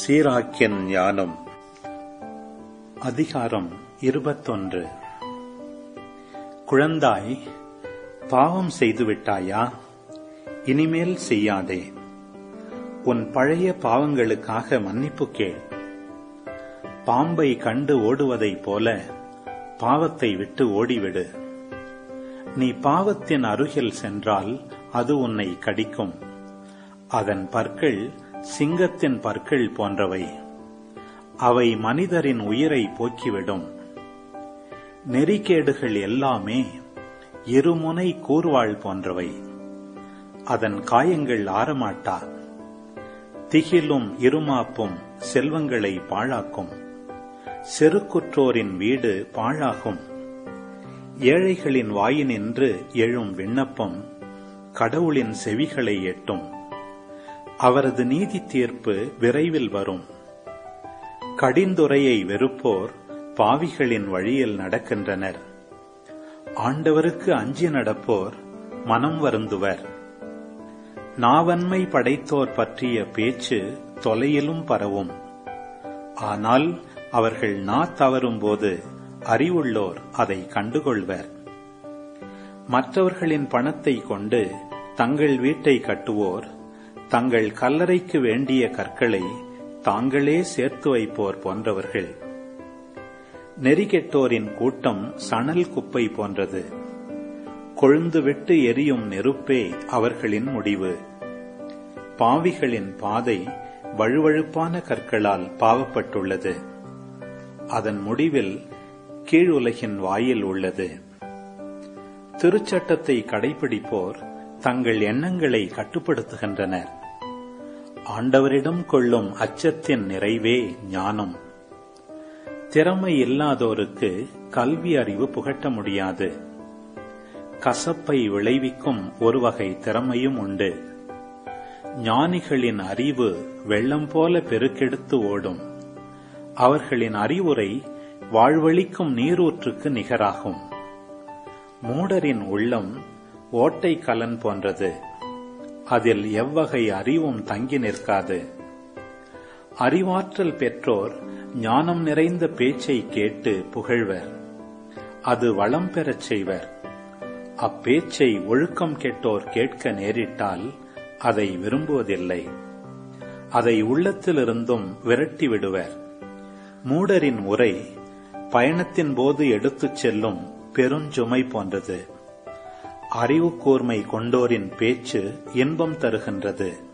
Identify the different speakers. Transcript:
Speaker 1: சீராக்கியன் ஞானம் அதிகாரம் இருபத்தொன்று குழந்தாய் பாவம் செய்துவிட்டாயா இனிமேல் செய்யாதே உன் பழைய பாவங்களுக்காக மன்னிப்பு கேள் பாம்பை கண்டு ஓடுவதைப் போல பாவத்தை விட்டு ஓடிவிடு நீ பாவத்தின் அருகில் சென்றால் அது உன்னை கடிக்கும் அதன் பற்கள் சிங்கத்தின் பற்கள் போன்றவை அவை மனிதரின் உயிரை போக்கிவிடும் நெறிகேடுகள் எல்லாமே இருமுனை கூர்வாள் போன்றவை அதன் காயங்கள் ஆறமாட்டா திகிலும் இருமாப்பும் செல்வங்களை பாழாக்கும் செருக்குற்றோரின் வீடு பாழாகும் ஏழைகளின் வாயினின்று எழும் விண்ணப்பம் கடவுளின் செவிகளை எட்டும் அவரது நீதி தீர்ப்பு விரைவில் வரும் கடிந்துரையை வெறுப்போர் பாவிகளின் வழியில் நடக்கின்றனர் ஆண்டவருக்கு அஞ்சி நடப்போர் மனம் வருந்துவர் நாவன்மை படைத்தோர் பற்றிய பேச்சு தொலையிலும் பரவும் ஆனால் அவர்கள் நா தவறும்போது அறிவுள்ளோர் அதை கண்டுகொள்வர் மற்றவர்களின் பணத்தை கொண்டு தங்கள் வீட்டை கட்டுவோர் தங்கள் கல்லறைக்கு வேண்டிய கற்களை தாங்களே சேர்த்து வைப்போர் போன்றவர்கள் நெறிகெட்டோரின் கூட்டம் சணல் குப்பை போன்றது கொழுந்துவிட்டு எரியும் நெருப்பே அவர்களின் முடிவு பாவிகளின் பாதை வழுவழுப்பான கற்களால் பாவப்பட்டுள்ளது அதன் முடிவில் கீழுலகின் வாயில் உள்ளது திருச்சட்டத்தை கடைபிடிப்போர் தங்கள் எண்ணங்களை கட்டுப்படுத்துகின்றனர் ஆண்டவரிடம் கொள்ளும் அச்சத்தின் நிறைவே ஞானம் திறமை இல்லாதோருக்கு கல்வி அறிவு புகட்ட முடியாது கசப்பை விளைவிக்கும் ஒரு வகை திறமையும் உண்டு ஞானிகளின் அறிவு வெள்ளம் போல பெருக்கெடுத்து ஓடும் அவர்களின் அறிவுரை வாழ்வழிக்கும் நீரூற்றுக்கு நிகராகும் மூடரின் உள்ளம் ஓட்டை கலன் போன்றது அதில் எவ்வகை அறிவும் தங்கி நிற்காது அறிவாற்றல் பெற்றோர் ஞானம் நிறைந்த பேச்சை கேட்டு புகழ்வர் அது வளம் பெறச் செய்வர் அப்பேச்சை ஒழுக்கம் கெட்டோர் கேட்க நேரிட்டால் அதை விரும்புவதில்லை அதை உள்ளத்திலிருந்தும் விரட்டி விடுவர் மூடரின் உரை பயணத்தின் போது எடுத்துச் செல்லும் பெருஞ்சுமை போன்றது அறிவு கூர்மை கொண்டோரின் பேச்சு இன்பம் தருகின்றது